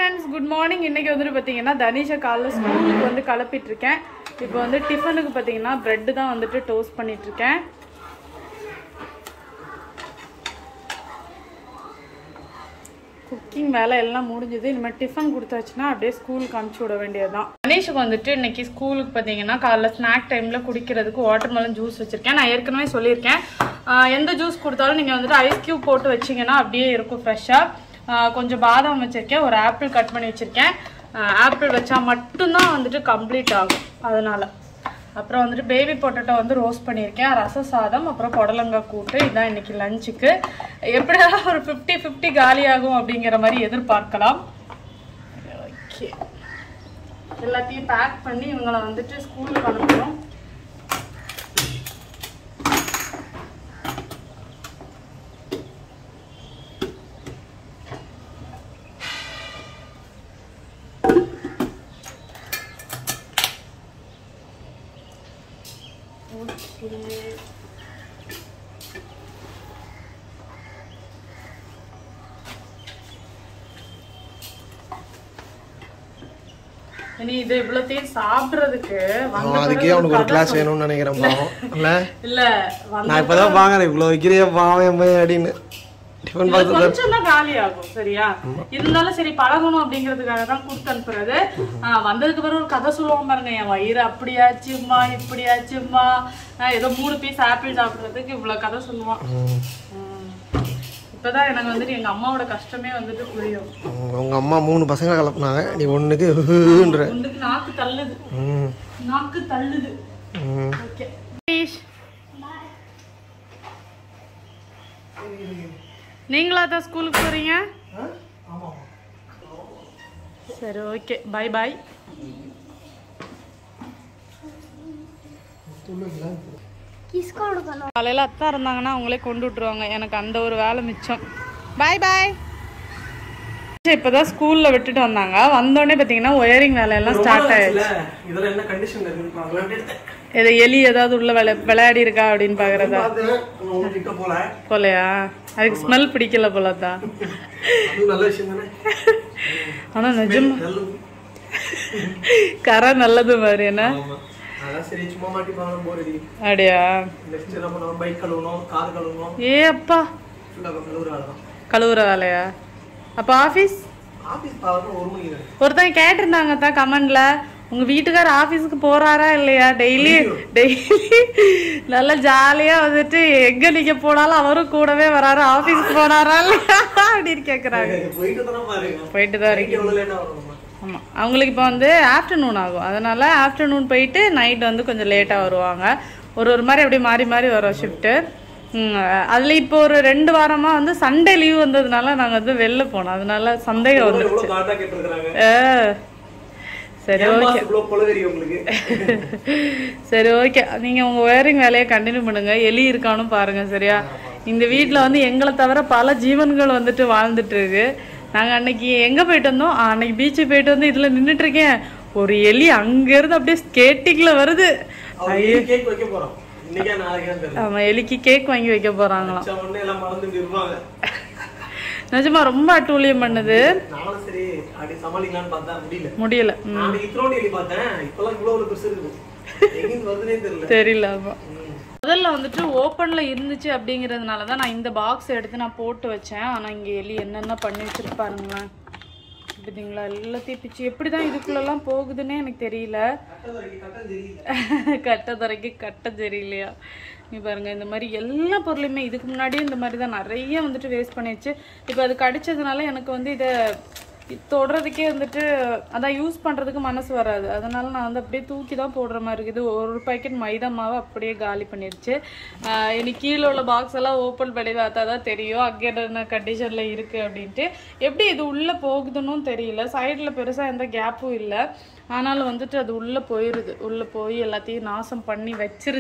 Friends good morning இன்னைக்கு வந்துட்டு பார்த்தீங்கன்னா தனிஷை காலைல ஸ்கூலுக்கு வந்து கிளப்பிட்டு இருக்கேன் இப்போ வந்து டிஃபனுக்கு பார்த்தீங்கன்னா பிரெட் தான் வந்துட்டு டோஸ்ட் பண்ணிட்டு இருக்கேன் குக்கிங் வேலை எல்லாம் முடிஞ்சது இனிமேல் டிஃபன் கொடுத்தாச்சுன்னா அப்படியே ஸ்கூலுக்கு அனுப்பிச்சி விட வேண்டியதுதான் கணேஷுக்கு வந்துட்டு இன்னைக்கு ஸ்கூலுக்கு பார்த்தீங்கன்னா காலைல ஸ்நாக் டைமில் குடிக்கிறதுக்கு வாட்டர்மெலன் ஜூஸ் வச்சுருக்கேன் நான் ஏற்கனவே சொல்லியிருக்கேன் ஆஹ் எந்த ஜூஸ் கொடுத்தாலும் நீங்கள் வந்துட்டு ஐஸ் கியூப் போட்டு வச்சிங்கன்னா அப்படியே இருக்கும் ஃப்ரெஷ்ஷாக கொஞ்சம் பாதாம் வச்சுருக்கேன் ஒரு ஆப்பிள் கட் பண்ணி வச்சுருக்கேன் ஆப்பிள் வச்சா மட்டும்தான் வந்துட்டு கம்ப்ளீட் ஆகும் அதனால் அப்புறம் வந்துட்டு பேபி பொட்டேட்டோ வந்து ரோஸ்ட் பண்ணியிருக்கேன் ரச சாதம் அப்புறம் புடலங்காய் கூட்டு இதான் இன்னைக்கு லஞ்சுக்கு எப்படியாவது ஒரு ஃபிஃப்டி ஃபிஃப்டி காலியாகும் அப்படிங்கிற மாதிரி எதிர்பார்க்கலாம் ஓகே எல்லாத்தையும் பேக் பண்ணி இவங்களை வந்துட்டு ஸ்கூலுக்கு அனுப்பணும் ஓகே இனி இது இவ்வளத்தையும் சாப்பிடுறதுக்கு வந்த அவன் அதுக்கே அவனுக்கு ஒரு கிளாஸ் வேணும்னு நினைக்கிறேன் பாவம் இல்ல இல்ல வந்த நான் இப்பதான் பாக்குறேன் இவ்வளவு வைக்கிறியே பாவம் என் பையன் அப்படின்னு டிஃபன் இது பாக்ஸ் கொஞ்சம் தான் காலி ஆகும் சரியா இருந்தாலும் சரி பழகணும் அப்படிங்கிறதுக்காக தான் கொடுத்து அனுப்புறது ஆஹ் வந்ததுக்கு பிறகு ஒரு கதை சொல்லுவாங்க பாருங்க என் வயிறு அப்படியாச்சும்மா இப்படியாச்சும்மா ஆஹ் ஏதோ மூணு பீஸ் ஆப்பிள் சாப்பிடுறதுக்கு இவ்வளவு கதை சொல்லுவான் உம். இப்பதான் எனக்கு வந்துட்டு எங்க அம்மாவோட கஷ்டமே வந்துட்டு புரியும் உங்க அம்மா மூணு பசங்க கலப்புனாங்க நீ ஒண்ணுக்கு ஹுன்ற ஒண்ணுக்கு நாக்கு தள்ளுது ம் நாக்கு தள்ளுது ம் ஓகே நீங்களா தான் ஸ்கூலுக்கு போறீங்க சரி ஓகே பை பாய் காலையில் அத்தா இருந்தாங்கன்னா அவங்களே கொண்டு விட்டுருவாங்க எனக்கு அந்த ஒரு வேலை மிச்சம் பாய் பாய் இப்போதான் ஸ்கூல்ல விட்டுட்டு வந்தாங்க வந்தோடனே பார்த்தீங்கன்னா ஒயரிங் வேலையெல்லாம் ஸ்டார்ட் ஆயிடுச்சு இதெல்லாம் என்ன கண்டிஷன்ல இருக்குன்னு இது எலி ஏதாவது உள்ள விளை விளையாடி இருக்கா அப்படின்னு பாக்குறதா கிட்ட போல போலையா அதுக்கு ஸ்மெல் பிடிக்கல போலதான் அது நல்ல விஷயம் தானே ஆனா நிஜம் நல்லது கரை நல்லது மாதிரி என்ன ஆமா அதான் சரி சும்மா மாட்டி பாருங்க போர் அடி அப்படியா நெக்ஸ்ட் என்ன பண்ணுவோம் பைக் கழுவணும் கார் கழுவணும் ஏ அப்பா ஃபுல்லாக கழுவுற வேலை தான் கழுவுற வேலையா அப்ப ஆபீஸ் ஆஃபீஸ் பார்க்கணும் ஒரு மணிக்கு தான் ஒருத்தன் கேட்டிருந்தாங்க தான் கமெண்ட்ல உங்க வீட்டுக்கார ஆபீஸ்க்கு போறாரா இல்லையா டெய்லி டெய்லி நல்லா ஜாலியா வந்துட்டு எங்க நீங்க போனாலும் அவரும் கூடவே வராரு ஆபீஸ்க்கு போனாரா இல்லையா அப்படின்னு கேக்குறாங்க போயிட்டு தானே பாருங்க போயிட்டு தான் இருக்கு எவ்வளோ லேட்டாக வரணும் ஆமாம் அவங்களுக்கு இப்போ வந்து ஆஃப்டர்நூன் ஆகும் அதனால ஆஃப்டர்நூன் போயிட்டு நைட் வந்து கொஞ்சம் லேட்டாக வருவாங்க ஒரு ஒரு மாதிரி அப்படியே மாறி மாறி வரும் ஷிஃப்ட்டு அதில் இப்போ ஒரு ரெண்டு வாரமாக வந்து சண்டே லீவ் வந்ததுனால நாங்கள் வந்து வெளில போனோம் அதனால சந்தேகம் வந்து எவ்வளோ காட்டாக கேட்டுருக்குறாங்க ஆ, சரி ஓகே இவ்வளோ கொலவெறி உங்களுக்கு சரி ஓகே நீங்கள் உங்கள் ஒயரிங் வேலையை கண்டினியூ பண்ணுங்க எலி இருக்கான்னு பாருங்க சரியா இந்த வீட்டில் வந்து எங்களை தவிர பல ஜீவன்கள் வந்துட்டு வாழ்ந்துட்டு இருக்கு நாங்கள் அன்னைக்கு எங்கே போயிட்டு வந்தோம் ஆ, அன்னைக்கு பீச்சுக்கு போயிட்டு வந்து இதில் நின்றுட்டு இருக்கேன் ஒரு எலி அங்கேருந்து அப்படியே ஸ்கேட்டிங்கில் வருது அவங்க கேக் வைக்க போறோம் இன்னைக்கே நாளைக்கே தெரியல ஆமாம் எலிக்கு கேக் வாங்கி வைக்க போகிறாங்களாம் வச்ச உடனே எல்லாம் மறந்துட்டு இருப்பாங்க நிஜமா ரொம்ப அட்டூழியம் பண்ணுது நானும் சரி அப்படி சமாளிக்கலாம்னு பார்த்தா முடியல முடியல நான் இத்தனோடு எலி பார்த்தேன் இப்பெல்லாம் இவ்வளோ ஒரு பெருசு இருக்கு எங்கேருந்து வருதுனே தெரியல தெரியல ஆமாம் ம். முதல்ல வந்துட்டு ஓப்பன்ல இருந்துச்சு அப்படிங்கிறதுனால தான் நான் இந்த பாக்ஸ் எடுத்து நான் போட்டு வச்சேன் ஆனா இங்க எலி என்னென்ன பண்ணி வச்சிருப்பாருங்களேன் பார்த்தீங்களா எல்லாத்தையும் பிச்சு எப்படி தான் இதுக்குள்ளெல்லாம் போகுதுன்னே எனக்கு தெரியல கட்டை வரைக்கும் கட்டம் தெரியல கட்ட துறைக்கு கட்ட தெரியலையா நீ பாருங்க இந்த மாதிரி எல்லா பொருளையுமே இதுக்கு முன்னாடியே இந்த மாதிரி தான் நிறைய வந்துட்டு வேஸ்ட் பண்ணிடுச்சு இப்போ அது கடிச்சதுனால எனக்கு வந்து இதை தொடுறதுக்கே வந்துட்டு அதான் யூஸ் பண்ணுறதுக்கு மனசு வராது அதனால நான் வந்து அப்படியே தூக்கி தான் போடுற மாதிரி இருக்குது ஒரு பாக்கெட் மைதா மாவை அப்படியே காலி பண்ணிடுச்சு ஆஹ் இனி கீழே உள்ள பாக்ஸ் எல்லாம் ஓப்பன் பண்ணி பார்த்தா தான் தெரியும் அங்கே என்ன கண்டிஷனில் இருக்குது அப்படின்ட்டு எப்படி இது உள்ளே போகுதுன்னு தெரியல சைடில் பெருசாக எந்த கேப்பும் இல்லை ஆனாலும் வந்துட்டு அது உள்ளே போயிடுது உள்ளே போய் எல்லாத்தையும் நாசம் பண்ணி வச்சிருது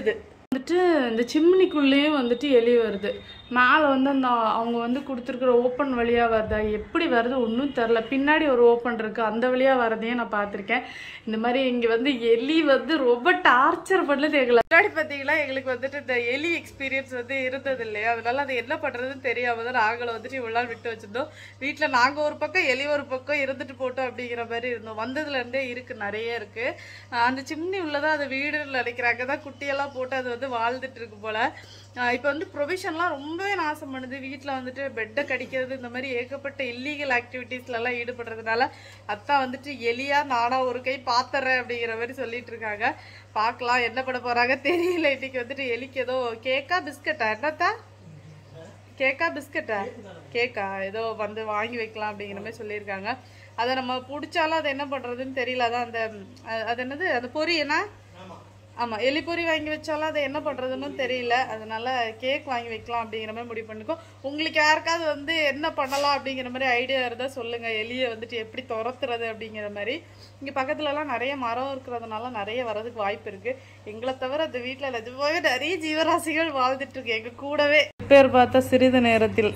வந்துட்டு இந்த சிம்னிக்குள்ளேயும் வந்துட்டு எலி வருது மேலே வந்து அந்த அவங்க வந்து கொடுத்துருக்குற ஓப்பன் வழியாக வருதா எப்படி வருது ஒன்றும் தெரில பின்னாடி ஒரு ஓப்பன் இருக்குது அந்த வழியாக வரதையும் நான் பார்த்துருக்கேன் இந்த மாதிரி இங்கே வந்து எலி வந்து ரொம்ப டார்ச்சர் பண்ணது எங்களை முன்னாடி பார்த்தீங்கன்னா எங்களுக்கு வந்துட்டு இந்த எலி எக்ஸ்பீரியன்ஸ் வந்து இருந்தது இல்லையா அதனால அது என்ன பண்ணுறதுன்னு தெரியாம தான் நாங்களை வந்துட்டு இவ்வளோ நாள் விட்டு வச்சிருந்தோம் வீட்டில் நாங்கள் ஒரு பக்கம் எலி ஒரு பக்கம் இருந்துட்டு போட்டோம் அப்படிங்கிற மாதிரி இருந்தோம் வந்ததுலேருந்தே இருக்குது நிறைய இருக்குது அந்த சிம்னி உள்ளதான் அது வீடுன்னு நினைக்கிறாங்க தான் குட்டியெல்லாம் போட்டு அது வந்து வாழ்ந்துட்டு இருக்கு போல இப்போ வந்து ப்ரொவிஷன்லாம் ரொம்பவே நாசம் பண்ணுது வீட்டில் வந்துட்டு பெட்டை கடிக்கிறது இந்த மாதிரி ஏகப்பட்ட இல்லீகல் ஆக்டிவிட்டீஸ்லலாம் ஈடுபடுறதுனால அத்தா வந்துட்டு எலியா நானா ஒரு கை பாத்துறேன் அப்படிங்கிற மாதிரி சொல்லிட்டு இருக்காங்க பார்க்கலாம் என்ன பண்ண போறாங்க தெரியல இன்னைக்கு வந்துட்டு எலிக்கு ஏதோ கேக்கா பிஸ்கட்டா என்னத்தா கேக்கா பிஸ்கட்டா கேக்கா ஏதோ வந்து வாங்கி வைக்கலாம் அப்படிங்கிற மாதிரி சொல்லியிருக்காங்க அதை நம்ம பிடிச்சாலும் அதை என்ன பண்ணுறதுன்னு தெரியல அதான் அந்த அ- அது என்னது அந்த பொரி என்ன ஆமாம் எலி பொரி வாங்கி வச்சாலும் அதை என்ன பண்ணுறதுன்னு தெரியல அதனால கேக் வாங்கி வைக்கலாம் அப்படிங்கிற மாதிரி முடிவு பண்ணிக்கோ உங்களுக்கு யாருக்காவது வந்து என்ன பண்ணலாம் அப்படிங்கிற மாதிரி ஐடியா இருந்தால் சொல்லுங்கள் எலியை வந்துட்டு எப்படி துரத்துறது அப்படிங்கிற மாதிரி இங்கே பக்கத்துலலாம் நிறைய மரம் இருக்கிறதுனால நிறைய வரதுக்கு வாய்ப்பு இருக்குது எங்களை தவிர அந்த வீட்டில் நிஜமாவே நிறைய ஜீவராசிகள் வாழ்ந்துட்டு இருக்கு எங்கள் கூடவே பேர் பார்த்தா சிறிது நேரத்தில்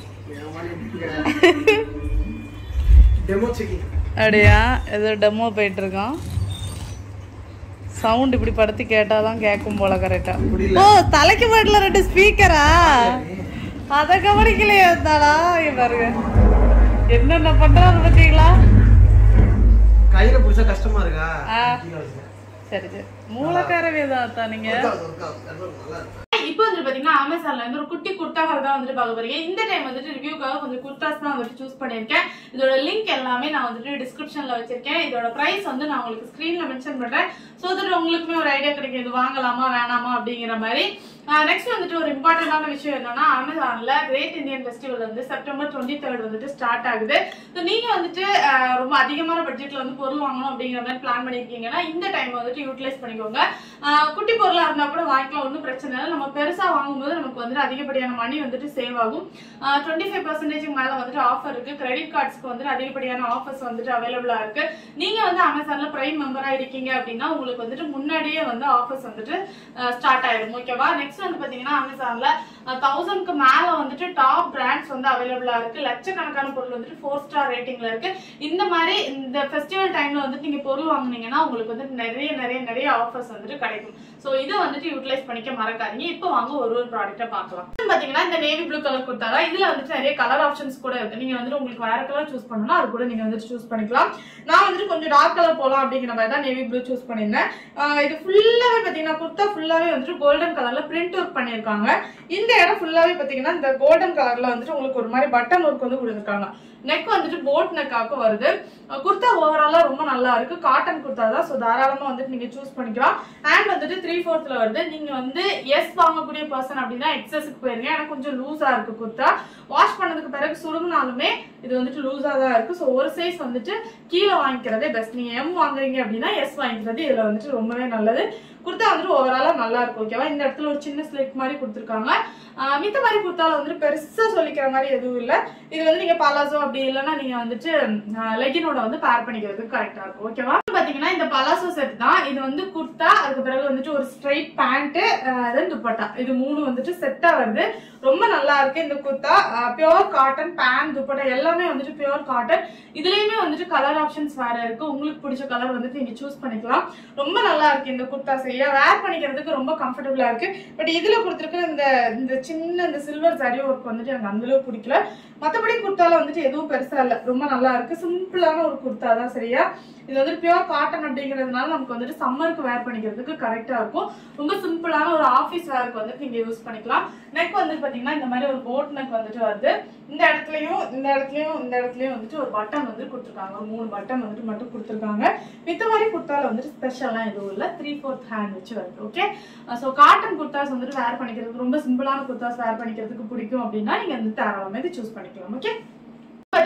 டெமோ செக்கிங் அப்படியா ஏதோ டெமோ போயிட்டு இருக்கோம் சவுண்ட் இப்படி படுத்து கேட்டாதான் கேட்கும் போல கரெக்டா ஓ தலைக்கு மாட்டில் ரெண்டு ஸ்பீக்கரா அதை கவனிக்கலையே இருந்தாளா இங்க பாருங்க என்னென்ன பண்றாரு பார்த்தீங்களா கையில பிடிச்சா கஷ்டமா இருக்கா ஆ. கீழே வச்சுக்க. சரி சரி மூலக்காரவே தான் நீங்க Work out, work out. நல்லா இருக்கு. இப்போ வந்து பாத்தீங்கன்னா அமேசான்ல இருந்து ஒரு குட்டி குர்த்தாக்கள் தான் வந்துட்டு பார்க்க போறீங்க இந்த டைம் வந்துட்டு ரிவ்யூக்காக கொஞ்சம் குர்தாஸ் தான் வந்துட்டு சூஸ் பண்ணியிருக்கேன் இதோட லிங்க் எல்லாமே நான் வந்துட்டு டிஸ்கிரிப்ஷன்ல வச்சிருக்கேன் இதோட பிரைஸ் வந்து நான் உங்களுக்கு ஸ்கிரீன்ல மென்ஷன் பண்றேன் ஸோ தட் உங்களுக்குமே ஒரு ஐடியா கிடைக்கும் இது வாங்கலாமா வேணாமா அப்படிங்கிற மாதிரி நெக்ஸ்ட் வந்துட்டு ஒரு இம்பார்ட்டன்டான விஷயம் என்னன்னா அமேசான்ல கிரேட் இந்தியன் ஃபெஸ்டிவல் வந்து செப்டம்பர் டுவெண்ட்டி தேர்ட் வந்துட்டு ஸ்டார்ட் ஆகுது ஸோ நீங்க வந்துட்டு அஹ், ரொம்ப அதிகமான பட்ஜெட்ல வந்து பொருள் வாங்கணும் அப்படிங்கிற மாதிரி பிளான் பண்ணிருக்கீங்கன்னா இந்த டைம் வந்துட்டு யூட்டிலைஸ் பண்ணிக்கோங்க அஹ், குட்டி பொருளா இருந்தா கூட வாங்கிக்கலாம் ஒன்றும் பிரச்சனை இல்லை நம்ம பெருசா வாங்கும்போது நமக்கு வந்துட்டு அதிகப்படியான மணி வந்துட்டு சேவ் ஆகும் டுவெண்ட்டி ஃபைவ் பர்சன்டேஜ் மேல வந்துட்டு ஆஃபர் இருக்கு கிரெடிட் கார்ட்ஸ்க்கு வந்துட்டு அதிகப்படியான ஆஃபர்ஸ் வந்துட்டு அவைலபிளா இருக்கு நீங்க வந்து அமேசான்ல பிரைம் மெம்பரா இருக்கீங்க அப்படின்னா உங்களுக்கு வந்துட்டு முன்னாடியே வந்து ஆஃபர்ஸ் வந்துட்டு ஸ்டார்ட் ஆயிடும் ஓகேவா நெக்ஸ்ட் வந்து பாத்தீங்கன்னா அமேசான்ல தௌசண்ட்க்கு மேல வந்துட்டு டாப் பிராண்ட்ஸ் வந்து அவைலபிளா இருக்கு லட்சக்கணக்கான பொருள் வந்துட்டு ஃபோர் ஸ்டார் ரேட்டிங்ல இருக்கு இந்த மாதிரி இந்த ஃபெஸ்டிவல் டைம்ல வந்துட்டு நீங்க பொருள் வாங்குனீங்கன்னா உங்களுக்கு வந்து நிறைய நிறைய நிறைய ஆஃபர்ஸ் வந்துட்டு கிடைக்கும் ஸோ இதை வந்துட்டு யூட்டிலைஸ் பண்ணிக்க மறக்காதீங்க இப்போ வாங்க ஒரு ஒரு ப்ராடக்ட்டை பார்க்கலாம் அடுத்து பாத்தீங்கன்னா இந்த நேவி ப்ளூ கலர் கொடுத்தாரா இதுல வந்துட்டு நிறைய கலர் ஆப்ஷன்ஸ் கூட இருக்கு நீங்க வந்துட்டு உங்களுக்கு வேற கலர் சூஸ் பண்ணணும்னா அது கூட நீங்க வந்துட்டு சூஸ் பண்ணிக்கலாம் நான் வந்துட்டு கொஞ்சம் டார்க் கலர் போலாம் அப்படிங்கிற மாதிரி தான் நேவி ப்ளூ சூஸ் பண்ணியிருந்தேன் ஆஹ் இது ஃபுல்லாவே பாத்தீங்கன்னா குர்த்தா ஃபுல்லாவே வந்துட்டு கோல்டன் கலர்ல பிரிண்ட் ஒர்க் பண்ணியிருக்காங்க இந்த இடம் ஃபுல்லாவே பாத்தீங்கன்னா இந்த கோல்டன் கலர்ல வந்துட்டு உங்களுக்கு ஒரு மாதிரி பட்டன் ஒர்க் வந்து கொடுத்துருக்காங்க நெக் வந்துட்டு போட் நெக்காக்கும் வருது அஹ் குர்தா ஓவராலா ரொம்ப நல்லா இருக்கு காட்டன் குர்தா தான் ஸோ தாராளமா வந்துட்டு நீங்க சூஸ் பண்ணிக்கலாம் ஹேண்ட் வந்துட்டு த்ரீ ஃபோர்த்ல வருது நீங்க வந்து எஸ் வாங்கக்கூடிய பர்சன் அப்படின்னா எக்ஸஸ்க்கு போயிருங்க எனக்கு கொஞ்சம் லூஸா இருக்கு குர்தா வாஷ் பண்ணதுக்கு பிறகு சுருங்கினாலுமே இது வந்துட்டு லூஸா தான் இருக்கு ஸோ ஒரு சைஸ் வந்துட்டு கீழே வாங்கிக்கிறதே பெஸ்ட் நீங்க எம் வாங்குறீங்க அப்படின்னா எஸ் வாங்கிக்கிறது இதுல வந்துட்டு ரொம்பவே நல்லது குர்தா வந்துட்டு ஓவராலா நல்லா இருக்கும் ஓகேவா இந்த இடத்துல ஒரு சின்ன ஸ்லிட் மாதிரி கொடுத்துருக்காங்க ஆஹ் மித்த மாதிரி குர்த்தால வந்துட்டு பெருசா சொல்லிக்கிற மாதிரி எதுவும் இல்ல இது வந்து நீங்க பலாசோ அப்படி இல்லைன்னா நீங்க வந்துட்டு லெகினோட வந்து பேர் பண்ணிக்கிறதுக்கு கரெக்டா இருக்கும் ஓகேவா பாத்தீங்கன்னா இந்த பலாசோ செட் தான் இது வந்து குர்த்தா அதுக்கு பிறகு வந்துட்டு ஒரு ஸ்ட்ரைட் பேண்ட் தென் துப்பட்டா இது மூணு வந்துட்டு செட்டா வருது ரொம்ப நல்லா இருக்கு இந்த kurta pure cotton pant dupatta எல்லாமே வந்துட்டு பியோர் காட்டன் இதுலயுமே வந்துட்டு கலர் ஆப்ஷன்ஸ் வேற இருக்கு உங்களுக்கு பிடிச்ச கலர் வந்துட்டு நீங்க சூஸ் பண்ணிக்கலாம் ரொம்ப நல்லா இருக்கு இந்த குர்த்தா செய்ய வேர் பண்ணிக்கிறதுக்கு ரொம்ப கம்ஃபர்டபுளா இருக்கு பட் இதுல கொடுத்துருக்க இந்த இந்த சின்ன இந்த சில்வர் சரி ஒர்க் வந்துட்டு எனக்கு அந்த அளவுக்கு பிடிக்கல மத்தபடி குர்த்தால வந்துட்டு எதுவும் பெருசா இல்ல ரொம்ப நல்லா இருக்கு சிம்பிளான ஒரு குர்த்தா தான் சரியா இது வந்துட்டு பியோர் காட்டன் அப்படிங்கிறதுனால நமக்கு வந்துட்டு சம்மருக்கு வேர் பண்ணிக்கிறதுக்கு கரெக்டா இருக்கும் ரொம்ப சிம்பிளான ஒரு ஆஃபீஸ் வேருக்கு வந்துட்டு நீங்க யூஸ் பண்ணிக்கலாம் நெக் வந்துட்டு பாத்தீங்கன்னா இந்த மாதிரி ஒரு போட் நெக் வந்துட்டு வருது இந்த இடத்துலயும் இந்த இடத்துலயும் இந்த இடத்துலயும் வந்துட்டு ஒரு பட்டன் வந்து கொடுத்துருக்காங்க ஒரு மூணு பட்டன் வந்துட்டு மட்டும் கொடுத்துருக்காங்க மித்த மாதிரி குர்த்தால வந்துட்டு ஸ்பெஷல்லாம் எதுவும் இல்லை த்ரீ ஃபோர்த் ஹேண்ட் வச்சு வருது ஓகே ஸோ காட்டன் குர்த்தாஸ் வந்துட்டு வேர் பண்ணிக்கிறதுக்கு ரொம்ப சிம்பிளான குர்த்தாஸ் வேர் பண்ணிக்கிறதுக்கு பிடிக்கும் அப்படின்னா நீங்க வந்து தாராளமாக இது சூஸ் பண்ணிக்கலாம் ஓகே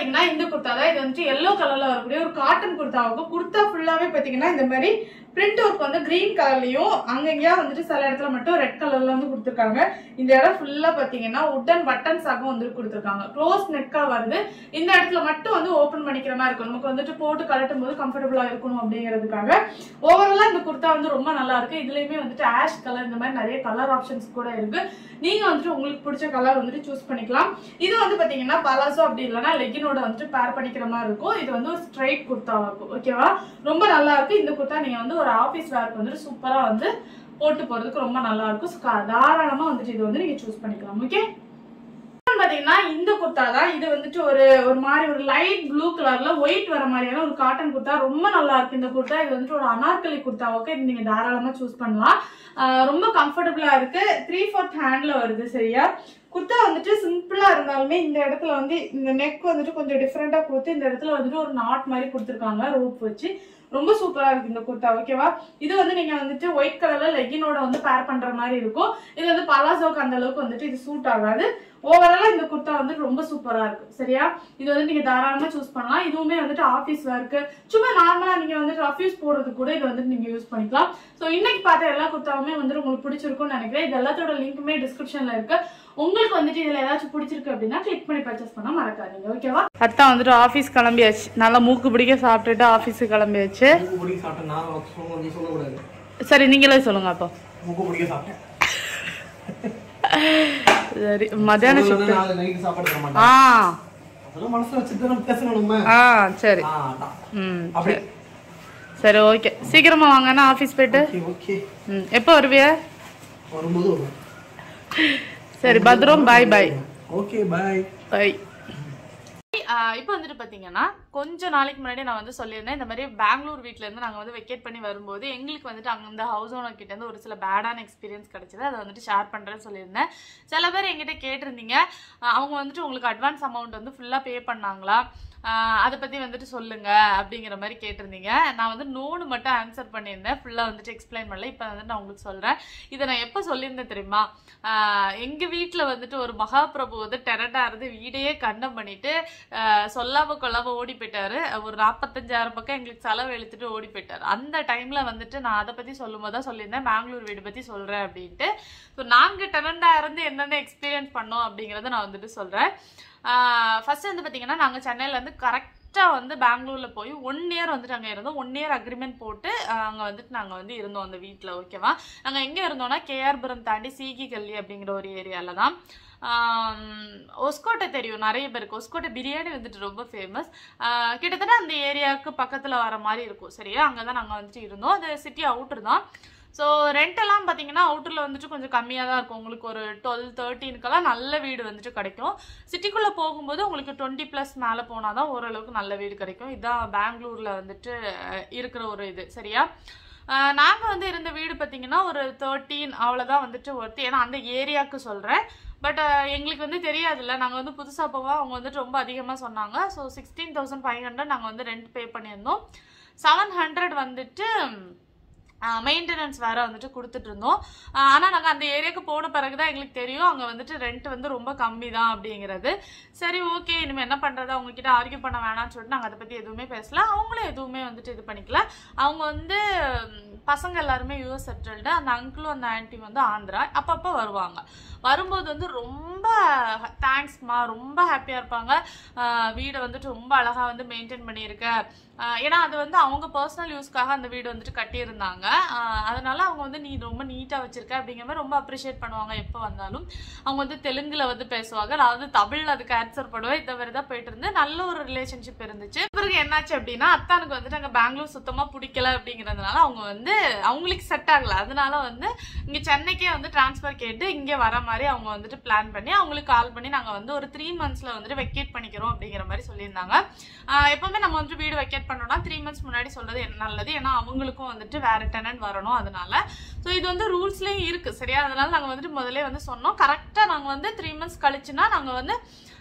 பாத்தீங்கன்னா இந்த குர்த்தா தான் இது வந்துட்டு எல்லோ கலர்ல வரக்கூடிய ஒரு காட்டன் குர்த்தாவுக்கு குர்த்தா ஃபுல்லாவே பாத்தீங்கன்னா இந்த மாதிரி பிரிண்ட் ஒர்க் வந்து கிரீன் கலர்லயும் அங்கங்கயா வந்துட்டு சில இடத்துல மட்டும் ரெட் கலர்ல வந்து கொடுத்துருக்காங்க இந்த இடம் ஃபுல்லா பாத்தீங்கன்னா உட்டன் பட்டன்ஸ் ஆகும் வந்து கொடுத்துருக்காங்க க்ளோஸ் நெக்கா வருது இந்த இடத்துல மட்டும் வந்து ஓபன் பண்ணிக்கிற மாதிரி இருக்கும் நமக்கு வந்துட்டு போட்டு கலட்டும் போது கம்ஃபர்டபுளா இருக்கணும் அப்படிங்கிறதுக்காக ஓவராலா இந்த குர்த்தா வந்து ரொம்ப நல்லா இருக்கு இதுலயுமே வந்துட்டு ஆஷ் கலர் இந்த மாதிரி நிறைய கலர் ஆப்ஷன்ஸ் கூட இருக்கு நீங்க வந்துட்டு உங்களுக்கு பிடிச்ச கலர் வந்துட்டு சூஸ் பண்ணிக்கலாம் இது வந்து பாத்தீங்கன்னா பலாசோ அப்படி இல்லைன்னா லெகினோட வந்துட்டு பேர் பண்ணிக்கிற மாதிரி இருக்கும் இது வந்து ஒரு ஸ்ட்ரைட் குர்த்தாவா இருக்கும் ஓகேவா ரொம்ப நல்லா இருக்கு இந்த குர்த்தா நீங்க வந்து ஒரு ஆபீஸ் வேர்க்கு வந்துட்டு சூப்பரா வந்து போட்டு போறதுக்கு ரொம்ப நல்லா இருக்கும் So, தாராளமா வந்துட்டு இது வந்து நீங்க சூஸ் பண்ணிக்கலாம் ஓகே பாத்தீங்கன்னா இந்த குர்த்தா தான் இது வந்துட்டு ஒரு ஒரு மாதிரி ஒரு லைட் ப்ளூ கலர்ல ஒயிட் வர மாதிரியான ஒரு காட்டன் குர்த்தா ரொம்ப நல்லா இருக்கு இந்த குர்த்தா இது வந்துட்டு ஒரு அனார்கலி குர்த்தாவுக்கு இது நீங்க தாராளமா சூஸ் பண்ணலாம் ஆஹ் ரொம்ப கம்ஃபர்டபுளா இருக்கு த்ரீ ஃபோர்த் ஹேண்ட்ல வருது சரியா குர்த்தா வந்துட்டு சிம்பிளா இருந்தாலுமே இந்த இடத்துல வந்து இந்த நெக் வந்துட்டு கொஞ்சம் டிஃப்ரெண்டா கொடுத்து இந்த இடத்துல வந்துட்டு ஒரு நாட் மாதிரி கொடுத்துருக்காங்க ரோப் வச்சு ரொம்ப சூப்பரா இருக்கு இந்த குர்த்தா ஓகேவா இது வந்து நீங்க வந்துட்டு ஒயிட் கலர்ல லெகினோட வந்து பேர் பண்ற மாதிரி இருக்கும் இது வந்து பலாசோக்கு அந்த அளவுக்கு வந்துட்டு இது சூட் ஆகாது ஓவராலா இந்த குர்த்தா வந்து ரொம்ப சூப்பரா இருக்கு சரியா இது வந்து நீங்க தாராளமா சூஸ் பண்ணலாம் இதுவுமே வந்துட்டு ஆபீஸ் ஒர்க்கு சும்மா நார்மலா நீங்க வந்துட்டு ரஃப்யூஸ் போடுறது கூட இது வந்துட்டு நீங்க யூஸ் பண்ணிக்கலாம் சோ இன்னைக்கு பார்த்த எல்லா குர்த்தாவுமே வந்துட்டு உங்களுக்கு பிடிச்சிருக்கும்னு நினைக்கிறேன் இது எல்லாத்தோட லிங்க்குமே டிஸ்கிரிப்ஷன்ல இருக்கு உங்களுக்கு வந்துட்டு இதுல ஏதாச்சும் பிடிச்சிருக்கு அப்படின்னா கிளிக் பண்ணி பர்ச்சேஸ் பண்ண மறக்காதீங்க ஓகேவா அத்தான் வந்துட்டு ஆபீஸ் கிளம்பியாச்சு நல்லா மூக்கு பிடிக்க சாப்பிட்டுட்டு ஆபீஸுக்கு கிளம்பியாச்சு மூக்கு பிடிக்க சாப்பிட்டேன் நான் சொல்ல நீ சொல்லக்கூடாது சரி நீங்களே சொல்லுங்க அப்போ மூக்கு பிடிக்க சாப்பிட்டேன் சரி மத்தியான shift. நாலு நைட்டு சாப்பாடு தர மாட்டேன் ஆ அதெல்லாம் மனசுல வச்சுட்டு நம்ம பேசணும் நம்ம ஆ சரி ஆ, அதான். ம் அப்படி சரி ஓகே சீக்கிரமா வாங்கன்னா ஆஃபீஸ் போயிட்டு ஓகே ஓகே ம் எப்போ வருவிய வரும்போது வரும் சரி பத்ரம் பாய் பாய் ஓகே பாய் பை இப்போ வந்துட்டு பார்த்தீங்கன்னா கொஞ்ச நாளைக்கு முன்னாடி நான் வந்து சொல்லியிருந்தேன் இந்த மாதிரி பெங்களூர் வீட்ல இருந்து நாங்கள் வந்து வெக்கேட் பண்ணி வரும்போது எங்களுக்கு வந்துட்டு அங்கே இந்த ஹவுஸ் ஓனர் கிட்ட இருந்து ஒரு சில பேடான எக்ஸ்பீரியன்ஸ் கிடைச்சது அதை வந்துட்டு ஷேர் பண்ணுறேன்னு சொல்லியிருந்தேன் சில பேர் எங்கிட்ட கேட்டிருந்தீங்க அஹ் அவங்க வந்துட்டு உங்களுக்கு அட்வான்ஸ் அமௌண்ட் வந்து ஃபுல்லாக பே பண்ணாங்களா அஹ் அதை பற்றி வந்துட்டு சொல்லுங்க அப்படிங்கிற மாதிரி கேட்டிருந்தீங்க நான் வந்து நோனு மட்டும் ஆன்சர் பண்ணியிருந்தேன் ஃபுல்லாக வந்துட்டு எக்ஸ்பிளைன் பண்ணல இப்போ வந்துட்டு நான் உங்களுக்கு சொல்கிறேன் இதை நான் எப்போ சொல்லியிருந்தேன் தெரியுமா ஆஹ் எங்க வீட்ல வந்துட்டு ஒரு மகாபிரபு வந்து டெரண்டா இருந்து வீடையே கண்டம் பண்ணிட்டு ஆஹ் சொல்லாம கொள்ளாம ஓடி போயிட்டாரு ஒரு நாற்பத்தஞ்சாயிரம் பக்கம் எங்களுக்கு செலவு இழுத்துட்டு ஓடி போயிட்டாரு அந்த டைம்ல வந்துட்டு நான் அதை பத்தி சொல்லும் போது தான் சொல்லியிருந்தேன் பெங்களூர் வீடு பத்தி சொல்றேன் அப்படின்ட்டு ஸோ நாங்க டெரண்டா இருந்து என்னென்ன எக்ஸ்பீரியன்ஸ் பண்ணோம் அப்படிங்கறத நான் வந்துட்டு சொல்றேன் ஃபர்ஸ்ட் வந்து பாத்தீங்கன்னா நாங்க சென்னையில இருந்து கரெக்ட் கரெக்டாக வந்து பெங்களூர்ல போய் ஒன் இயர் வந்துட்டு அங்கே இருந்தோம் ஒன் இயர் அக்ரிமெண்ட் போட்டு அங்கே வந்துட்டு நாங்கள் வந்து இருந்தோம் அந்த வீட்டில் ஓகேவா நாங்கள் எங்கே இருந்தோம்னா கேஆர்புரம் தாண்டி சீகி கல்லி அப்படிங்கிற ஒரு ஏரியாவில் தான் ஆம், ஒஸ்கோட்டை தெரியும் நிறைய பேருக்கு ஒஸ்கோட்டை பிரியாணி வந்துட்டு ரொம்ப ஃபேமஸ் கிட்டத்தட்ட அந்த ஏரியாவுக்கு பக்கத்தில் வர மாதிரி இருக்கும் சரியா அங்கே தான் நாங்கள் வந்துட்டு இருந்தோம் அது சிட்டி அவுட்டர் தான் ஸோ ரெண்ட் எல்லாம் பார்த்தீங்கன்னா அவுட்டரில் வந்துட்டு கொஞ்சம் கம்மியாக தான் இருக்கும் உங்களுக்கு ஒரு டுவெல் தேர்ட்டீனுக்கெல்லாம் நல்ல வீடு வந்துட்டு கிடைக்கும் சிட்டிக்குள்ளே போகும்போது உங்களுக்கு டுவெண்ட்டி ப்ளஸ் மேலே போனால் தான் ஓரளவுக்கு நல்ல வீடு கிடைக்கும் இதுதான் பெங்களூரில் வந்துட்டு அஹ், இருக்கிற ஒரு இது சரியா நாங்கள் வந்து இருந்த வீடு பார்த்தீங்கன்னா ஒரு தேர்ட்டீன் அவ்வளோதான் வந்துட்டு ஒர்த்து ஏன்னா அந்த ஏரியாவுக்கு சொல்கிறேன் பட் எங்களுக்கு வந்து தெரியாதுல்ல நாங்கள் வந்து புதுசாக போவோம் அவங்க வந்துட்டு ரொம்ப அதிகமாக சொன்னாங்க so sixteen thousand five hundred நாங்கள் வந்து ரெண்ட் பே பண்ணியிருந்தோம் செவன் ஹண்ட்ரட் வந்துட்டு மெயின்டெனன்ஸ் வேற வந்துட்டு கொடுத்துட்டு இருந்தோம் ஆஹ் ஆனா நாங்க அந்த ஏரியாவுக்கு போன பிறகுதான் எங்களுக்கு தெரியும் அங்க வந்துட்டு ரெண்ட் வந்து ரொம்ப கம்மி தான் அப்படிங்கிறது சரி ஓகே இனிமே என்ன பண்றது அவங்க கிட்ட ஆர்கியூ பண்ண வேணாம்னு சொல்லிட்டு நாங்க அதை பத்தி எதுவுமே பேசல அவங்களும் எதுவுமே வந்துட்டு இது பண்ணிக்கல அவங்க வந்து ம், பசங்க எல்லாருமே யூஎஸ் செட்டில்டு அந்த அங்கிளும் அந்த ஆன்ட்டி வந்து ஆந்திரா அப்பப்போ வருவாங்க வரும்போது வந்து ரொம்ப தேங்க்ஸ்மா ரொம்ப ஹாப்பியாக இருப்பாங்க ஆஹ் வீடை வந்துட்டு ரொம்ப அழகாக வந்து மெயின்டைன் பண்ணியிருக்க ஆஹ் ஏன்னா அது வந்து அவங்க பர்சனல் யூஸ்க்காக அந்த வீடு வந்துட்டு கட்டியிருந்தாங்க ஆஹ் அதனால அவங்க வந்து நீ ரொம்ப நீட்டாக வச்சிருக்க அப்படிங்கிற மாதிரி ரொம்ப அப்ரிஷியேட் பண்ணுவாங்க எப்போ வந்தாலும் அவங்க வந்து தெலுங்குல வந்து பேசுவாங்க நான் வந்து தமிழ்ல அதுக்கு ஆன்சர் பண்ணுவேன் இந்த மாதிரி தான் போயிட்டு இருந்து நல்ல ஒரு ரிலேஷன்ஷிப் இருந்துச்சு பிறகு என்னாச்சு அப்படின்னா அத்தானுக்கு வந்துட்டு அங்கே பெங்களூர் சுத்தமாக பிடிக்கல அப்படிங்கிறதுனால அவங்க வந்து அவங்களுக்கு செட் ஆகல அதனால வந்து இங்கே சென்னைக்கே வந்து ட்ரான்ஸ்ஃபர் கேட்டு இங்கே வர மாதிரி அவங்க வந்துட்டு பிளான் பண்ணி அவங்களுக்கு கால் பண்ணி நாங்கள் வந்து ஒரு த்ரீ மந்த்ஸில் வந்துட்டு வெக்கேட் பண்ணிக்கிறோம் அப்படிங்கிற மாதிரி சொல்லியிருந்தாங்க ஆஹ் எப்பவுமே நம்ம வந்துட்டு வீடு வெக்கேட் பண்ணோம்னா த்ரீ மந்த்ஸ் முன்னாடி சொல்றது என்ன நல்லது ஏன்னா அவங்களுக்கும் வந்துட்டு வேற டெனன்ட் வரணும் அதனால ஸோ இது வந்து ரூல்ஸ்லேயும் இருக்கு சரியா அதனால நாங்கள் வந்துட்டு முதல்ல வந்து சொன்னோம் கரெக்டாக நாங்கள் வந்து த்ரீ மந்த்ஸ் கழிச்சுன்னா நாங்கள் வந்து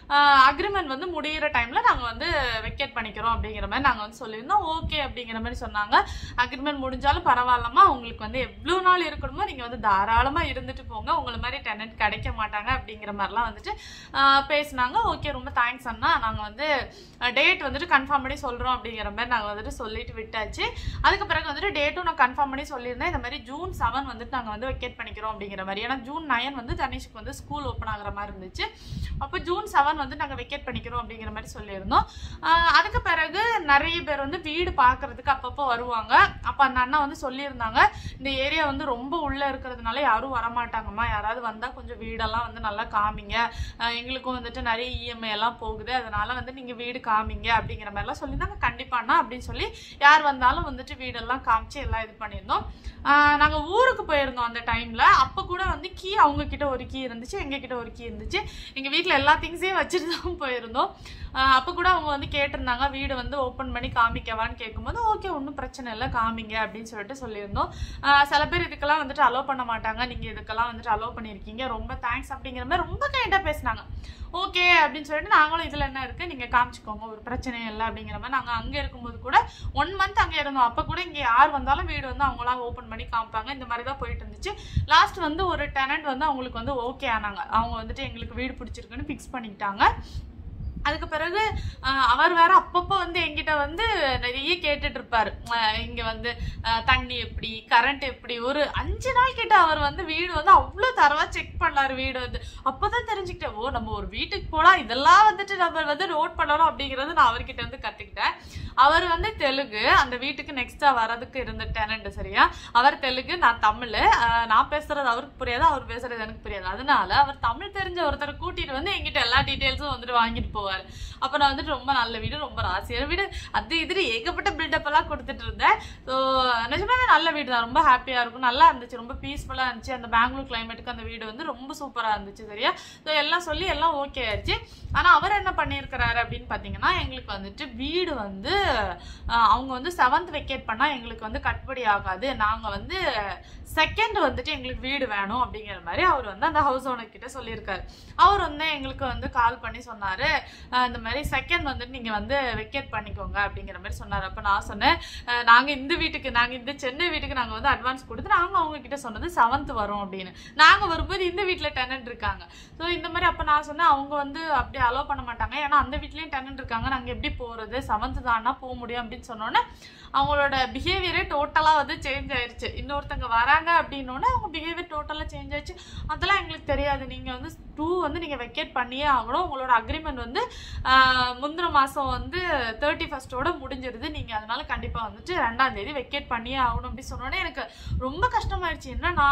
அக்ரிமெண்ட் வந்து முடியிற டைம்ல நாங்க வந்து வெக்கேட் பண்ணிக்கிறோம் அப்படிங்கிற மாதிரி நாங்க வந்து சொல்லியிருந்தோம் ஓகே அப்படிங்கிற மாதிரி சொன்னாங்க அக்ரிமெண்ட் முடிஞ்சாலும் பரவாயில்லமா உங்களுக்கு வந்து எவ்வளவு நாள் இருக்கணுமோ நீங்க வந்து தாராளமா இருந்துட்டு போங்க உங்களை மாதிரி டெனன்ட் கிடைக்க மாட்டாங்க அப்படிங்கிற மாதிரிலாம் வந்துட்டு ஆஹ் பேசுனாங்க ஓகே ரொம்ப தேங்க்ஸ் அண்ணா நாங்க வந்து டேட் வந்துட்டு கன்ஃபார்ம் பண்ணி சொல்றோம் அப்படிங்கிற மாதிரி நாங்க வந்துட்டு சொல்லிட்டு விட்டாச்சு அதுக்கு பிறகு வந்துட்டு டேட்டும் நான் கன்ஃபார்ம் பண்ணி சொல்லியிருந்தேன் இந்த மாதிரி ஜூன் செவன் வந்துட்டு நாங்க வந்து வெக்கேட் பண்ணிக்கிறோம் அப்படிங்கிற மாதிரி ஏன்னா ஜூன் நைன் வந்து தனிஷ்க்கு வந்து ஸ்கூல் ஓப்பன் ஆகுற மாதிரி இருந்துச்சு அப்போ ஜூன் செவன் வந்து நாங்க வெக்கேட் பண்ணிக்கிறோம் அப்படிங்கிற மாதிரி சொல்லியிருந்தோம் ஆஹ் அதுக்கு பிறகு நிறைய பேர் வந்து வீடு பார்க்கறதுக்கு அப்பப்போ வருவாங்க அப்போ அந்த அண்ணா வந்து சொல்லியிருந்தாங்க இந்த ஏரியா வந்து ரொம்ப உள்ள இருக்கிறதுனால யாரும் வரமாட்டாங்கம்மா யாராவது வந்தா கொஞ்சம் வீடெல்லாம் வந்து நல்லா காமிங்க ஆஹ் எங்களுக்கும் வந்துட்டு நிறைய இஎம்ஐ எல்லாம் போகுது அதனால வந்து நீங்க வீடு காமிங்க அப்படிங்கிற மாதிரிலாம் சொல்லியிருந்தாங்க கண்டிப்பாண்ணா அப்படின்னு சொல்லி யார் வந்தாலும் வந்துட்டு வீடெல்லாம் காமிச்சு எல்லாம் இது பண்ணியிருந்தோம் ஆஹ் நாங்க ஊருக்கு போயிருந்தோம் அந்த டைம்ல அப்ப கூட வந்து கீ அவங்க கிட்ட ஒரு கீ இருந்துச்சு எங்க கிட்ட ஒரு கீ இருந்துச்சு எங்க வீட்ல எல்லா திங்ஸையும் வச்சுட்டு தான் போயிருந்தோம் ஆஹ் அப்ப கூட அவங்க வந்து கேட்டிருந்தாங்க வீடு வந்து ஓப்பன் பண்ணி காமிக்கவான்னு கேட்கும்போது ஓகே ஒன்றும் பிரச்சனை இல்லை காமிங்க அப்படின்னு சொல்லிட்டு சொல்லியிருந்தோம் ஆஹ் சில பேர் இதுக்கெல்லாம் வந்துட்டு அலோவ் பண்ண மாட்டாங்க நீங்க இதுக்கெல்லாம் வந்துட்டு அலோவ் பண்ணியிருக்கீங்க ரொம்ப தேங்க்ஸ் அப்படிங்கிற மாதிரி ரொம்ப கைண்டா பேசினாங்க ஓகே அப்படின்னு சொல்லிட்டு நாங்களும் இதுல என்ன இருக்கு நீங்க காமிச்சுக்கோங்க ஒரு பிரச்சனையும் இல்லை அப்படிங்கிற மாதிரி நாங்க அங்க இருக்கும்போது கூட ஒன் மந்த் அங்க இருந்தோம் அப்ப கூட இங்க யார் வந்தாலும் வீடு வந்து அவங்களா ஓபன் பண்ணி காமிப்பாங்க இந்த மாதிரி தான் போயிட்டு இருந்துச்சு லாஸ்ட் வந்து ஒரு டெனன்ட் வந்து அவங்களுக்கு வந்து ஓகே ஆனாங்க அவங்க வந்துட்டு எங்களுக்கு வீடு பிடிச்சிருக்குன்னு ஃபிக்ஸ் பண்ணிக்கிட்டாங்க அதுக்கு பிறகு ஆஹ், அவர் வேற அப்பப்போ வந்து என்கிட்ட வந்து நிறைய கேட்டுட்டு இருப்பாரு ஆஹ், இங்க வந்து ஆஹ், தண்ணி எப்படி கரண்ட் எப்படி ஒரு அஞ்சு நாள் கிட்ட அவர் வந்து வீடு வந்து அவ்வளோ தரவா செக் பண்ணாரு வீடு வந்து அப்பதான் தெரிஞ்சுக்கிட்டேன் ஓ நம்ம ஒரு வீட்டுக்கு போனா இதெல்லாம் வந்துட்டு நம்ம வந்து நோட் பண்ணணும் அப்படிங்கறது நான் அவர்கிட்ட வந்து கத்துக்கிட்டேன் அவர் வந்து தெலுங்கு அந்த வீட்டுக்கு நெக்ஸ்டா வரதுக்கு இருந்த டெனண்ட் சரியா அவர் தெலுங்கு நான் தமிழ் ஆஹ், நான் பேசுறது அவருக்கு புரியாது அவர் பேசுறது எனக்கு புரியாது அதனால அவர் தமிழ் தெரிஞ்ச ஒருத்தரை கூட்டிட்டு வந்து என்கிட்ட எல்லா டீட்டெயில்ஸும் வந்துட்டு வாங்கிட்டு போவார் அப்ப நான் வந்துட்டு ரொம்ப நல்ல வீடு ரொம்ப ராசியான வீடு அது இது ஏகப்பட்ட பில்டப் எல்லாம் கொடுத்துட்டு இருந்தேன் ஸோ நிஜமாவே நல்ல வீடு தான் ரொம்ப ஹாப்பியா இருக்கும் நல்லா இருந்துச்சு ரொம்ப பீஸ்ஃபுல்லா இருந்துச்சு அந்த பெங்களூர் கிளைமேட்டுக்கு அந்த வீடு வந்து ரொம்ப சூப்பரா இருந்துச்சு சரியா ஸோ எல்லாம் சொல்லி எல்லாம் ஓகே ஆயிடுச்சு ஆனா அவர் என்ன பண்ணியிருக்கிறாரு அப்படின்னு பாத்தீங்கன்னா எங்களுக்கு வந்துட்டு வீடு வந்து ஆஹ், அவங்க வந்து செவன்த் வெக்கேட் பண்ணா எங்களுக்கு வந்து கட்டுப்படி ஆகாது நாங்க வந்து செகண்ட் வந்துட்டு எங்களுக்கு வீடு வேணும் அப்படிங்கிற மாதிரி அவர் வந்து அந்த ஹவுஸ் ஓனர் கிட்ட சொல்லியிருக்காரு அவர் வந்து எங்களுக்கு வந்து கால் பண்ணி சொன்னாரு ஆஹ் இந்த மாதிரி செகண்ட் வந்துட்டு நீங்க வந்து வெக்கேட் பண்ணிக்கோங்க அப்படிங்கிற மாதிரி சொன்னாரு அப்ப நான் சொன்னேன் ஆஹ் நாங்க இந்த வீட்டுக்கு நாங்க இந்த சென்னை வீட்டுக்கு நாங்க வந்து அட்வான்ஸ் கொடுத்து நாங்க அவங்க கிட்ட சொன்னது செவன்த் வரும் அப்படின்னு நாங்க வரும்போது இந்த வீட்ல டெனன்ட் இருக்காங்க ஸோ இந்த மாதிரி அப்ப நான் சொன்னேன் அவங்க வந்து அப்படி அலோவ் பண்ண மாட்டாங்க ஏன்னா அந்த வீட்லயும் டெனன்ட் இருக்காங்க நாங்க எப்படி போறது செவன்த் தானா போக முடியும் அப்படின்னு சொன்னோன்னே அவங்களோட பிஹேவியரே டோட்டலா வந்து சேஞ்ச் ஆயிருச்சு இன்னொருத்தங்க வராங்க அப்படின்னோடனே அவங்க பிஹேவியர் டோட்டலா சேஞ்ச் ஆயிடுச்சு அதெல்லாம் எங்களுக்கு தெரியாது நீங்க வந்து டூ வந்து நீங்க வெக்கேட் பண்ணியே ஆகணும் உங்களோட அக்ரிமெண்ட் வந்து ஆஹ், முந்தின மாசம் வந்து தேர்ட்டி ஃபர்ஸ்டோட முடிஞ்சிருது நீங்க அதனால கண்டிப்பா வந்துட்டு ரெண்டாம் தேதி வெக்கேட் பண்ணியே ஆகணும் அப்படின்னு சொன்னோடனே எனக்கு ரொம்ப கஷ்டமாயிருச்சு என்னன்னா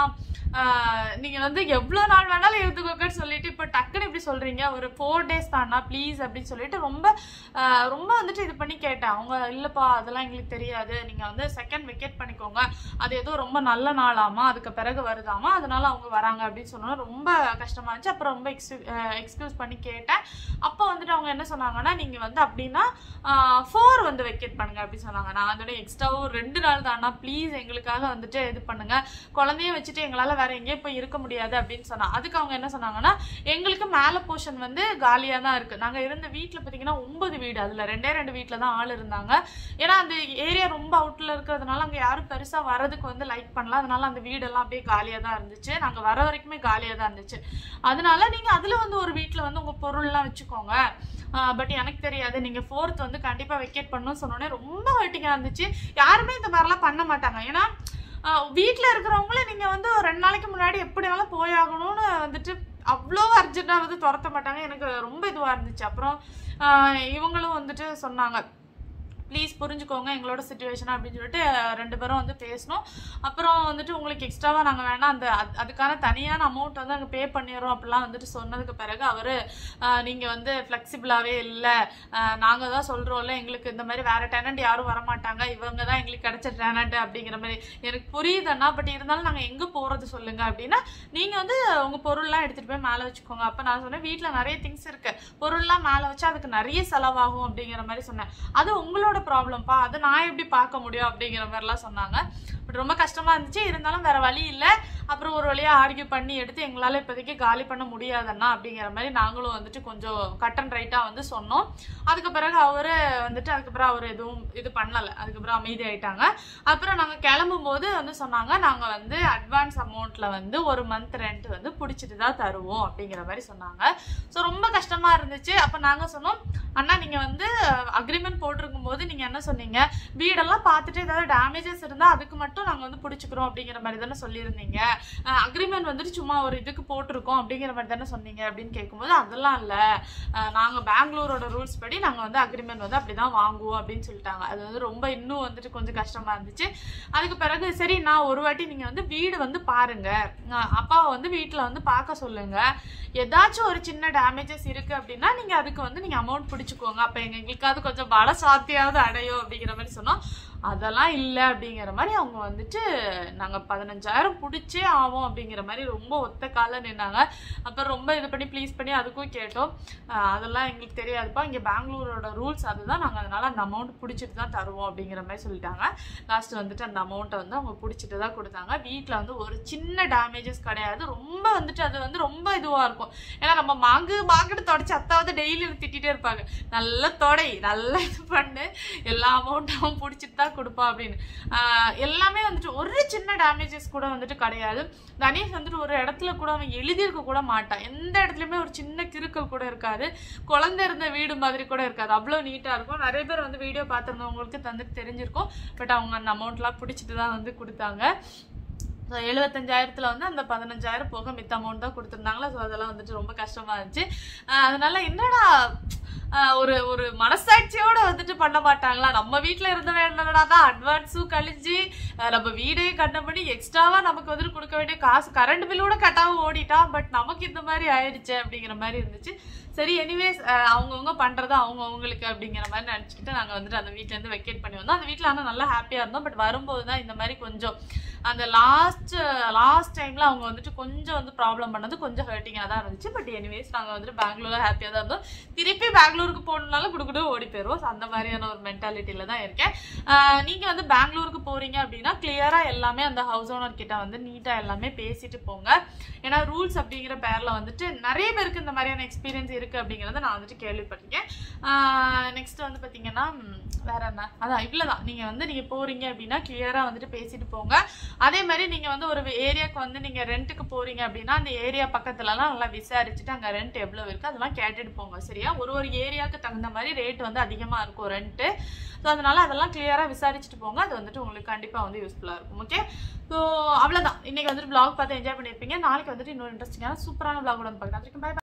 ஆஹ், நீங்க வந்து எவ்வளவு நாள் வேணாலும் இருந்துக்கோங்கன்னு சொல்லிட்டு இப்ப டக்குன்னு இப்படி சொல்றீங்க ஒரு ஃபோர் டேஸ் தானா ப்ளீஸ் அப்படின்னு சொல்லிட்டு ரொம்ப ஆஹ், ரொம்ப வந்துட்டு இது பண்ணி கேட்டேன் அவங்க இல்லப்பா அதெல்லாம் எங்களுக்கு தெரியாது நீங்க வந்து செகண்ட் வெக்கேட் பண்ணிக்கோங்க அது ஏதோ ரொம்ப நல்ல நாளாமா அதுக்கு பிறகு வருதாமா அதனால அவங்க வராங்க அப்படின்னு சொன்னா ரொம்ப கஷ்டமா இருந்துச்சு அப்புறம் ரொம்ப எக்ஸ்கியூஸ் பண்ணி கேட்டேன் அப்போ வந்துட்டு அவங்க என்ன சொன்னாங்கன்னா நீங்க வந்து அப்படின்னா ஃபோர் வந்து வெக்கேட் பண்ணுங்க அப்படின்னு சொன்னாங்க நான் அதோட எக்ஸ்ட்ராவும் ரெண்டு நாள் தானா ப்ளீஸ் எங்களுக்காக வந்துட்டு இது பண்ணுங்க குழந்தைய வச்சுட்டு எங்களால வேற எங்கேயும் போய் இருக்க முடியாது அப்படின்னு சொன்னா அதுக்கு அவங்க என்ன சொன்னாங்கன்னா எங்களுக்கு மேல போர்ஷன் வந்து காலியா தான் இருக்கு நாங்க இருந்த வீட்ல பாத்தீங்கன்னா ஒன்பது வீடு அதுல ரெண்டே ரெண்டு வீட்ல தான் ஆள் இருந்தாங்க ஏன்னா அந்த ஏரியா ரொம்ப அவுட்ல இருக்கிறதுனால அங்க யாரும் பெருசா வரதுக்கு வந்து லைக் பண்ணல அதனால அந்த வீடெல்லாம் அப்படியே காலியா தான் இருந்துச்சு நாங்க வர வரைக்குமே காலியா தான் இருந்துச்சு அதனால நீங்க அதுல வந்து ஒரு வீட்ல வந்து உங்க பொருள்லாம் வச்சுக்கோங்க பட் எனக்கு தெரியாது நீங்க ஃபோர்த் வந்து கண்டிப்பா வெக்கேட் பண்ணணும்னு சொன்னோடனே ரொம்ப ஹர்ட்டிங்கா இருந்துச்சு யாருமே இந்த மாதிரிலாம் பண்ண மாட்டாங்க ஏன்னா ஆஹ் வீட்ல இருக்கிறவங்களே நீங்க வந்து ஒரு ரெண்டு நாளைக்கு முன்னாடி எப்படினாலும் போயாகணும்னு வந்துட்டு அவ்வளோ அர்ஜென்ட்டா வந்து துரத்த மாட்டாங்க எனக்கு ரொம்ப இதுவா இருந்துச்சு அப்புறம் ஆஹ் இவங்களும் வந்துட்டு சொன்னாங்க ப்ளீஸ் புரிஞ்சுக்கோங்க எங்களோட சுச்சுவேஷன் அப்படின்னு சொல்லிட்டு அஹ், ரெண்டு பேரும் வந்து பேசணும் அப்புறம் வந்துட்டு உங்களுக்கு எக்ஸ்ட்ராவாக நாங்கள் வேணாம் அந்த அது- அதுக்கான தனியான அமௌண்ட் வந்து நாங்கள் பே பண்ணிடுறோம் அப்படிலாம் வந்துட்டு சொன்னதுக்கு பிறகு அவர் நீங்கள் வந்து ஃப்ளெக்சிபிளாகவே இல்லை நாங்கள் தான் சொல்கிறோம்ல எங்களுக்கு இந்த மாதிரி வேறு டெனண்ட் யாரும் வரமாட்டாங்க இவங்க தான் எங்களுக்கு கிடைச்ச டெனண்ட் அப்படிங்கிற மாதிரி எனக்கு புரியுதுண்ணா பட் இருந்தாலும் நாங்கள் எங்கே போகிறது சொல்லுங்கள் அப்படின்னா நீங்கள் வந்து உங்கள் பொருள்லாம் எடுத்துகிட்டு போய் மேலே வச்சுக்கோங்க அப்போ நான் சொன்னேன் வீட்டில் நிறைய திங்ஸ் இருக்கு பொருள்லாம் மேலே வச்சா அதுக்கு நிறைய செலவாகும் அப்படிங்கிற மாதிரி சொன்னேன் அது உங்களோட ப்ராப்ளம்ப்பா அதை நான் எப்படி பார்க்க முடியும் அப்படிங்கிற மாதிரிலாம் சொன்னாங்க பட் ரொம்ப கஷ்டமா இருந்துச்சு இருந்தாலும் வேற வழி இல்லை அப்புறம் ஒரு வழியா ஆர்கியூ பண்ணி எடுத்து எங்களால இப்போதைக்கு காலி பண்ண முடியாதண்ணா அப்படிங்கிற மாதிரி நாங்களும் வந்துட்டு கொஞ்சம் கட் அண்ட் ரைட்டா வந்து சொன்னோம் அதுக்கு பிறகு அவரு வந்துட்டு அதுக்கப்புறம் அவர் எதுவும் இது பண்ணல அதுக்கப்புறம் அமைதி ஆயிட்டாங்க அப்புறம் நாங்க கிளம்பும் போது வந்து சொன்னாங்க நாங்க வந்து அட்வான்ஸ் அமௌண்ட்ல வந்து ஒரு மந்த் ரெண்ட் வந்து பிடிச்சிட்டு தான் தருவோம் அப்படிங்கிற மாதிரி சொன்னாங்க ஸோ ரொம்ப கஷ்டமா இருந்துச்சு அப்ப நாங்க சொன்னோம் அண்ணா நீங்க வந்து அக்ரிமெண்ட் போட்டிருக்கும் போது நீங்க என்ன சொன்னீங்க வீடெல்லாம் பார்த்துட்டு ஏதாவது டேமேஜஸ் இருந்தா அதுக்கு மட்டும் நாங்க வந்து பிடிச்சிக்கிறோம் அப்படிங்கிற மாதிரி தானே சொல்லியிருந்தீங்க அக்ரிமெண்ட் வந்துட்டு சும்மா ஒரு இதுக்கு போட்டிருக்கோம் அப்படிங்கிற மாதிரி தானே சொன்னீங்க அப்படின்னு கேட்கும்போது அதெல்லாம் இல்ல அஹ் நாங்க பெங்களூரோட ரூல்ஸ் படி நாங்க வந்து அக்ரிமெண்ட் வந்து அப்படிதான் வாங்குவோம் அப்படின்னு சொல்லிட்டாங்க அது வந்து ரொம்ப இன்னும் வந்துட்டு கொஞ்சம் கஷ்டமா இருந்துச்சு அதுக்கு பிறகு சரி நான் ஒரு வாட்டி நீங்க வந்து வீடு வந்து பாருங்க அஹ் அப்பாவை வந்து வீட்டுல வந்து பார்க்க சொல்லுங்க ஏதாச்சும் ஒரு சின்ன டேமேஜஸ் இருக்கு அப்படின்னா நீங்க அதுக்கு வந்து நீங்க அமௌண்ட் பிடிச்சுக்கோங்க அப்ப எங்க எங்களுக்காவது கொஞ்சம் பல சாத்தியாவது அடையும் அப்படிங்கிற மாதிரி சொன்னோம் அதெல்லாம் இல்லை அப்படிங்கிற மாதிரி அவங்க வந்துட்டு நாங்கள் பதினஞ்சாயிரம் பிடிச்சே ஆவோம் அப்படிங்கிற மாதிரி ரொம்ப ஒத்த கால நின்னாங்க அப்புறம் ரொம்ப இது பண்ணி ப்ளீஸ் பண்ணி அதுக்கும் கேட்டோம் ஆஹ் அதெல்லாம் எங்களுக்கு தெரியாதுப்பா இங்கே பெங்களூரோட ரூல்ஸ் அதுதான் நாங்கள் அதனால அந்த அமௌண்ட் பிடிச்சிட்டு தான் தருவோம் அப்படிங்கிற மாதிரி சொல்லிட்டாங்க லாஸ்ட் வந்துட்டு அந்த அமௌண்ட்டை வந்து அவங்க பிடிச்சிட்டு தான் கொடுத்தாங்க வீட்டில் வந்து ஒரு சின்ன டேமேஜஸ் கிடையாது ரொம்ப வந்துட்டு அது வந்து ரொம்ப இதுவாக இருக்கும் ஏன்னா நம்ம மாங்கு மாங்குன்னு தொடச்சி அத்தாவது டெய்லி திட்டிகிட்டே இருப்பாங்க நல்லா தொடை நல்லா இது பண்ணு எல்லா அமௌண்ட்டும் பிடிச்சிட்டு தான் கொடுப்பா அப்படின்னு ஆஹ் எல்லாமே வந்துட்டு ஒரு சின்ன டேமேஜஸ் கூட வந்துட்டு கிடையாது கணேஷ் வந்துட்டு ஒரு இடத்துல கூட அவன் எழுதியிருக்க கூட மாட்டான் எந்த இடத்துலயுமே ஒரு சின்ன கிறுக்கல் கூட இருக்காது குழந்தை இருந்த வீடு மாதிரி கூட இருக்காது அவ்வளோ நீட்டாக இருக்கும் நிறைய பேர் வந்து வீடியோ பார்த்துருந்தவங்களுக்கு தந்துட்டு தெரிஞ்சிருக்கும் பட் அவங்க அந்த அமௌண்ட்லாம் பிடிச்சிட்டு தான் வந்து கொடுத்தாங்க ஸோ எழுபத்தஞ்சாயிரத்துல வந்து அந்த பதினஞ்சாயிரம் போக மித்த அமௌண்ட் தான் கொடுத்துருந்தாங்களா ஸோ அதெல்லாம் வந்துட்டு ரொம்ப கஷ்டமா இருந்துச்சு ஆஹ் அதனால என்னடா ஆஹ் ஒரு ஒரு மனசாட்சியோட வந்துட்டு பண்ண மாட்டாங்களா நம்ம வீட்ல இருந்த வேண்டடா தான் அட்வான்ஸும் கழிஞ்சு ஆஹ் நம்ம வீடே கட்டபடி எக்ஸ்ட்ராவா நமக்கு வந்துட்டு கொடுக்க வேண்டிய காசு கரண்ட் பில்லோட கட்டாம ஓடிட்டான் பட் நமக்கு இந்த மாதிரி ஆயிடுச்சு அப்படிங்கிற மாதிரி இருந்துச்சு சரி எனிவேஸ் அவங்கவுங்க பண்றது அவங்க அவங்களுக்கு அப்படிங்கிற மாதிரி நினச்சிக்கிட்டு நாங்கள் வந்துட்டு அந்த வீட்ல இருந்து வெக்கேட் பண்ணி வந்தோம் அந்த வீட்டில் ஆனால் நல்லா ஹாப்பியாக இருந்தோம் பட் வரும்போது தான் இந்த மாதிரி கொஞ்சம் அந்த லாஸ்ட் லாஸ்ட் டைம்ல அவங்க வந்துட்டு கொஞ்சம் வந்து ப்ராப்ளம் பண்ணது கொஞ்சம் ஹர்ட்டிங்காக தான் இருந்துச்சு பட் எனிவேஸ் நாங்கள் வந்துட்டு பெங்களூர்ல ஹாப்பியாக தான் இருந்தோம் திருப்பி பெங்களூருக்கு போகணுனாலும் குடுக்குடு ஓடி போயிடுவோம் So, அந்த மாதிரியான ஒரு மென்டாலிட்டியில தான் இருக்கேன் ஆஹ் நீங்க வந்து பெங்களூருக்கு போறீங்க அப்படின்னா கிளியரா எல்லாமே அந்த ஹவுஸ் ஓனர் கிட்ட வந்து நீட்டா எல்லாமே பேசிட்டு போங்க ஏன்னா ரூல்ஸ் அப்படிங்கிற பேர்ல வந்துட்டு நிறைய பேருக்கு இந்த மாதிரியான எக்ஸ்பீரியன்ஸ் இருக்கு அப்படிங்கறத நான் வந்துட்டு கேள்விப்பட்டிருக்கேன் நெக்ஸ்ட் வந்து பாத்தீங்கன்னா ம், வேற என்ன அதான் இவ்வளவுதான் நீங்க வந்து நீங்க போறீங்க அப்படின்னா கிளியரா வந்துட்டு பேசிட்டு போங்க அதே மாதிரி நீங்க வந்து ஒரு ஏரியாக்கு வந்து நீங்க ரெண்ட்டுக்கு போறீங்க அப்படின்னா அந்த ஏரியா பக்கத்துலலாம் நல்லா விசாரிச்சுட்டு அங்க ரெண்ட் எவ்வளவு இருக்கு அதெல்லாம் கேட்டுட்டு போங்க சரியா ஒரு ஒரு ஏரியாவுக்கு தகுந்த மாதிரி ரேட் வந்து அதிகமா இருக்கும் ரெண்ட்டு ஸோ அதனால அதெல்லாம் கிளியரா விசாரிச்சுட்டு போங்க அது வந்துட்டு உங்களுக்கு கண்டிப்பா வந்து யூஸ்ஃபுல்லா இருக்கும் ஓகே ஸோ அவ்வளவுதான் இன்னைக்கு வந்துட்டு vlog பார்த்து என்ஜாய் பண்ணியிருப்பீங்க நாளைக்கு வந்துட்டு இன்னொரு இன்ட்ரெஸ்டிங்கான சூப்பரான vlog உடன் பார்க்கலாம் பை